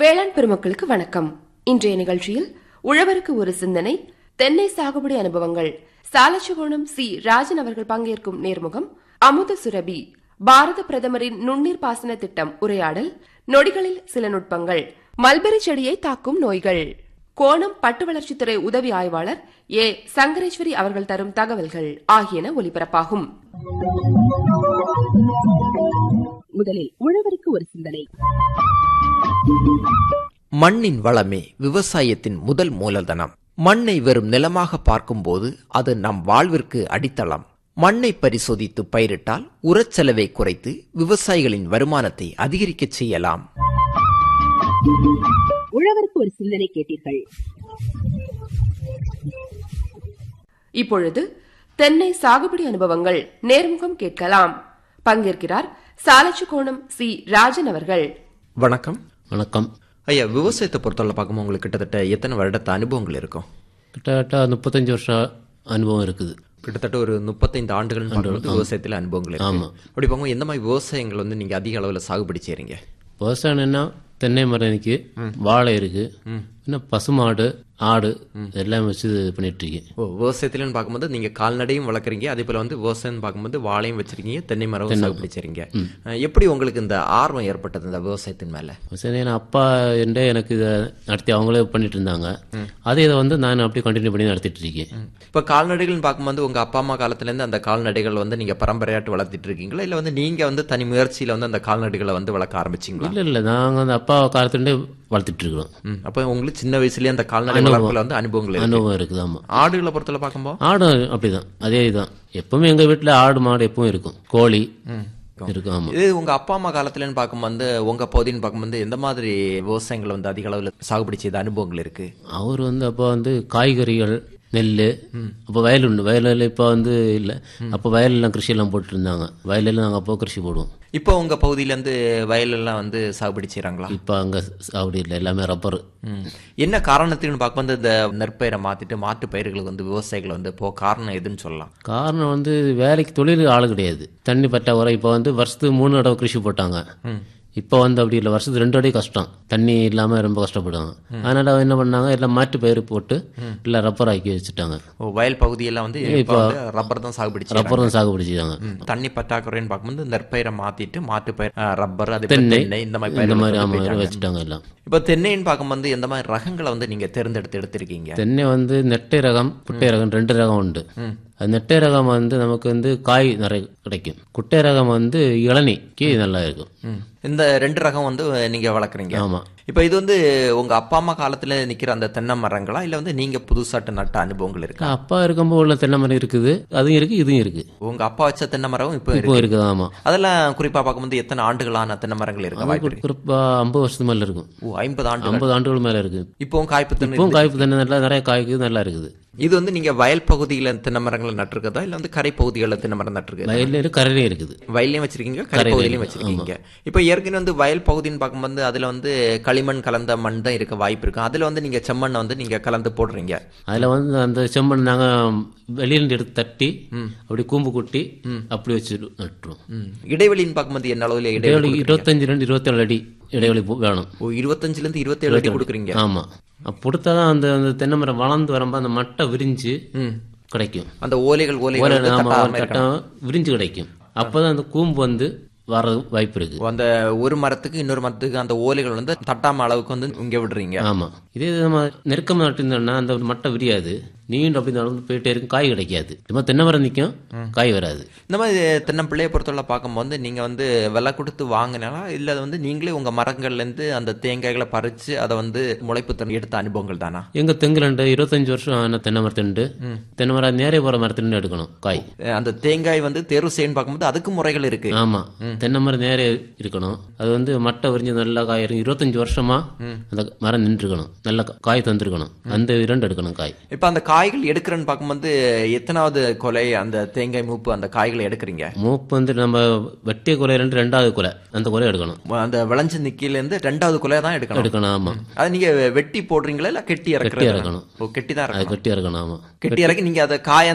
வேளாண் பெருமக்களுக்கு வணக்கம் இன்றைய நிகழ்ச்சியில் உழவருக்கு ஒரு சிந்தனை தென்னை சாகுபடி அனுபவங்கள் சாலச்சுகோணம் சி ராஜன் அவர்கள் பங்கேற்கும் நேர்முகம் அமுத சுரபி பாரத பிரதமரின் நுண்ணீர் பாசன திட்டம் உரையாடல் நொடிகளில் சில நுட்பங்கள் மல்பெரி செடியை தாக்கும் நோய்கள் கோணம் பட்டு வளர்ச்சித்துறை உதவி ஆய்வாளர் ஏ சங்கரேஸ்வரி அவர்கள் தரும் தகவல்கள் ஆகியன ஒலிபரப்பாகும் முதலில் உழவருக்கு ஒரு சிந்தனை மண்ணின் வளமே விவசாயத்தின் முதல் மூலதனம் மண்ணை வெறும் நிலமாக பார்க்கும்போது அது நம் வாழ்விற்கு அடித்தளம் மண்ணை பரிசோதித்து பயிரிட்டால் உரச்செலவை குறைத்து விவசாயிகளின் வருமானத்தை அதிகரிக்கச் செய்யலாம் உழவருக்கு ஒரு சிந்தனை கேட்டீர்கள் இப்பொழுது தென்னை சாகுபடி அனுபவங்கள் நேர்முகம் கேட்கலாம் பங்கேற்கிறார் சாலச்சுக்கோணம் சி ராஜன் அவர்கள் வணக்கம் வணக்கம் ஐயா விவசாயத்தை பொறுத்தவரை பார்க்கும்போது உங்களுக்கு கிட்டத்தட்ட எத்தனை வருடத்து அனுபவங்கள் இருக்கும் கிட்டத்தட்ட முப்பத்தஞ்சு வருஷம் அனுபவம் இருக்குது கிட்டத்தட்ட ஒரு முப்பத்தைந்து ஆண்டுகள் பார்க்கும்போது விவசாயத்தில் அனுபவங்கள் இருக்கு ஆமா. அப்படி பார்க்கும்போது எந்த மாதிரி விவசாயங்கள் வந்து நீங்க அதிக அளவில் சாகுபடி செய்றீங்க விவசாயம்னா தென்னை மரம் இருக்கு வாழை இருக்கு இன்னும் பசுமாடு ஆடு எல்லாம் வச்சு இது பண்ணிட்டு இருக்கேன் ஓ விவசாயத்திலன்னு பார்க்கும்போது நீங்க கால்நடையும் வளர்க்குறீங்க அதே போல வந்து விவசாயம் பார்க்கும்போது வாழையும் வச்சிருக்கீங்க தென்னை மரமும் சாகுபடி செய்றீங்க அஹ் எப்படி உங்களுக்கு இந்த ஆர்வம் ஏற்பட்டது இந்த விவசாயத்தின் மேல விவசாயம் என் அப்பா என்ற எனக்கு இதை நடத்தி அவங்களே பண்ணிட்டு இருந்தாங்க அதே இதை வந்து நான் அப்படியே கண்டினியூ பண்ணி நடத்திட்டு இருக்கேன் இப்ப கால்நடைகள்னு பார்க்கும்போது உங்க அப்பா அம்மா காலத்துல இருந்து அந்த கால்நடைகள் வந்து நீங்க பரம்பரையாட்டு வளர்த்திட்டு இருக்கீங்களா இல்ல வந்து நீங்க வந்து தனி முயற்சியில வந்து அந்த கால்நடைகளை வந்து வளர்க்க ஆரம்பிச்சீங்களா இல்லை இல்லை நாங்கள் அந்த அப்பா காலத்துலேருந்தே வளர்த்துட்டு இருக்கிறோம் ம். அப்ப உங்களுக்கு சின்ன வயசுலயே அந்த கால்நடை வளர்ப்புல வந்து அனுபவங்கள் இருக்கு அனுபவம் இருக்குது ஆமாம் ஆடுகளை பொறுத்தவரை பார்க்கும்போது ஆடும் அப்படிதான் அதே இதுதான் எப்பவுமே எங்கள் வீட்டில் ஆடு மாடு எப்பவும் இருக்கும் கோழி இருக்கும் ஆமாம் இது உங்க அப்பா அம்மா காலத்துலன்னு பார்க்கும்போது உங்க பகுதின்னு பார்க்கும்போது எந்த மாதிரி விவசாயங்களை வந்து அதிக அளவுல சாகுபடி செய்த அனுபவங்கள் இருக்கு அவர் வந்து அப்போ வந்து காய்கறிகள் நெல் அப்போ வயல் உண்டு வயலில் இப்போ வந்து இல்லை அப்போ வயலெல்லாம் கிருஷியெல்லாம் போட்டு இருந்தாங்க வயலெல்லாம் நாங்கள் அப்போ கிருஷி போடுவோம் இப்போ உங்க பகுதியில இருந்து வயலெல்லாம் வந்து சாகுபடி செய்றாங்களா இப்போ அங்கே அப்படி இல்லை எல்லாமே ரப்பர் ம். என்ன காரணத்துக்குன்னு பார்க்கும்போது இந்த நெற்பயிரை மாத்திட்டு மாட்டு பயிர்களுக்கு வந்து விவசாயிகள் வந்து போ காரணம் எதுன்னு சொல்லலாம் காரணம் வந்து வேலைக்கு தொழில் ஆள் கிடையாது தண்ணி பற்றாக்குறை இப்போ வந்து வருஷத்துக்கு மூணு தடவை கிருஷி போட்டாங்க இப்போ வந்து அப்படி இல்லை வருஷத்துக்கு ரெண்டு அடி கஷ்டம் தண்ணி இல்லாமல் ரொம்ப கஷ்டப்படுவாங்க அதனால என்ன பண்ணாங்க எல்லாம் மாட்டு பயிர் போட்டு எல்லாம் ரப்பர் ஆக்கி வச்சுட்டாங்க ஓ, வயல் பகுதியெல்லாம் வந்து இப்போ வந்து ரப்பர் தான் சாகுபடி செய்றாங்க. ரப்பர் தான் சாகுபடி செய்வாங்க ம். தண்ணி பற்றாக்குறைன்னு பார்க்கும்போது நெற்பயிரை மாத்திட்டு மாட்டு பயிர் ஆ, ரப்பர் அது தென்னை தென்னை இந்த மாதிரி இந்த பயிர்கள் மாதிரி வந்து ஆமாம் போயிட்டாங்க. வச்சுட்டாங்க எல்லாம் இப்போ தென்னைன்னு பார்க்கும்போது எந்த மாதிரி ரகங்களை வந்து நீங்க தேர்ந்தெடுத்து எடுத்திருக்கீங்க தென்னை வந்து நெட்டை ரகம் குட்டை ரகம் ரெண்டு ரகம் உண்டு அது நெட்டை ரகம் வந்து நமக்கு வந்து காய் நிறைய கிடைக்கும் குட்டை ரகம் வந்து இளநிக்கு நல்லா இருக்கும் ம். இந்த ரெண்டு ரகம் வந்து நீங்க வளர்க்குறீங்க ஆமா இப்போ இது வந்து உங்க அப்பா அம்மா காலத்துல நிக்கிற அந்த தென்னை மரங்களா இல்ல வந்து நீங்க புதுசாட்டு நட்ட அனுபவங்கள் இருக்கா அப்பா இருக்கும்போது உள்ள தென்னை மரம் இருக்குது அதுவும் இருக்கு இதுவும் இருக்கு உங்க அப்பா வச்ச தென்னை மரம் இப்போ இருக்கு இப்போ இருக்குது ஆமா அதெல்லாம் குறிப்பா பார்க்கும்போது எத்தனை ஆண்டுகளான தென்னை மரங்கள் இருக்க வாய்ப்பு இருக்கு குறிப்பா ஐம்பது வருஷத்து மேல இருக்கும் ஓ ஐம்பது ஆண்டு ஐம்பது ஆண்டுகள் மேல இருக்கு இப்போவும் காய்ப்பு தென்னை இப்பவும் காய்ப்பு தென்னை நல்லா நிறைய காய்க்குது நல்லா இருக்குது இது வந்து நீங்க வயல் பகுதியில தென்னை மரங்களை நட்டிருக்கதா இல்ல வந்து கரை பகுதிகளில் தென்னை மரம் நட்டிருக்கா வயல்ல இருக்கு கரையிலே இருக்குது வயல்லையும் வச்சிருக்கீங்க கரை பகுதியிலையும் வச்சிருக்கீங்க இப்போ ஏற்கனவே வந்து வயல் பகுதின்னு பார்க்கும்போது அதுல வந்து களிமண் கலந்த மண் தான் இருக்க வாய்ப்பு இருக்கு அதுல வந்து நீங்க செம்மண்ணை வந்து நீங்க கலந்து போடுறீங்க அதுல வந்து அந்த செம்மண் நாங்க வெளியில எடுத்து தட்டி அப்படி கூம்பு கொட்டி அப்படி வச்சு நட்டுருவோம் ம். இடைவெளின்னு பார்க்கும்போது என்ன அளவுல இடைவெளி இடைவெளி இருபத்தஞ்சு ரெண்டு இருபத்தேழு அடி இடைவெளி போ- வேணும் ஓ இருபத்தஞ்சுல இருந்து இருபத்தேழு அடி கொடுக்குறீங்க ஆமா அப்ப கொடுத்தாதான் அந்த அந்த தென்னை மரம் வளர்ந்து வரும்போது அந்த மட்டை விரிஞ்சு ம். கிடைக்கும் அந்த ஓலைகள் ஓலைகள் ஒரு வந்து ஆமா, தட்டாம ஒரு இருக்கணும். கட்டம் விரிஞ்சு கிடைக்கும் அப்பதான் அந்த கூம்பு வந்து வர வாய்ப்பு இருக்கு ஓ, அந்த ஒரு மரத்துக்கு இன்னொரு மரத்துக்கு அந்த ஓலைகள் வந்து தட்டாம அளவுக்கு வந்து இங்க விடுறீங்க ஆமா இதே இது நம்ம நெருக்கமா நட்டிருந்தோம்னா அந்த மட்டை விரியாது நீண்டு அப்படி நடந்து போயிட்டே இருக்கும் காய் கிடைக்காது சும்மா தென்னை மரம் நிற்கும் காய் வராது இந்த மாதிரி தென்னம்பிள்ளையை பொறுத்தவரை பார்க்கும்போது நீங்க வந்து விலை கொடுத்து வாங்கினாலா இல்ல அது வந்து நீங்களே உங்க மரங்கள்ல இருந்து அந்த தேங்காய்களை பறிச்சு அதை வந்து முளைப்பு தண்ணி எடுத்த அனுபவங்கள் தானா எங்க தெங்குலண்டு இருபத்தஞ்சு வருஷம் ஆன தென்னை மரத்துண்டு தென்னை மரம் நேரே போற மரத்துண்டு எடுக்கணும் காய் அஹ் அந்த தேங்காய் வந்து தேர்வு செய்யன்னு பார்க்கும்போது அதுக்கு முறைகள் இருக்கு ஆமா தென்னை மரம் நேரே இருக்கணும் அது வந்து மட்டை விரிஞ்சு நல்லா காய் இருக்கு இருபத்தஞ்சு வருஷமா அந்த மரம் நின்றுக்கணும் நல்ல கா- காய் தந்திருக்கணும் அந்த இரண்டு எடுக்கணும் காய் இப்ப அந்த காய்கள் எடுக்கிறேன்னு பார்க்கும்போது எத்தனாவது கொலை அந்த தேங்காய் மூப்பு அந்த காய்களை எடுக்கிறீங்க மூப்பு வந்து நம்ம வெட்டிய கொலை ரெண்டு ரெண்டாவது கொலை அந்த கொலை எடுக்கணும் அந்த விளைஞ்ச நிக்கில இருந்து ரெண்டாவது கொலை தான் எடுக்கணும் எடுக்கணும் ஆமா அது நீங்க வெட்டி போடுறீங்களா இல்ல கெட்டி கெட்டி இறக்குறது இறக்கணும் ஓ கெட்டி தான் அது இறக்கணும் கட்டி இறக்கணும் ஆமா கெட்டி இறக்கி நீங்க அதை காய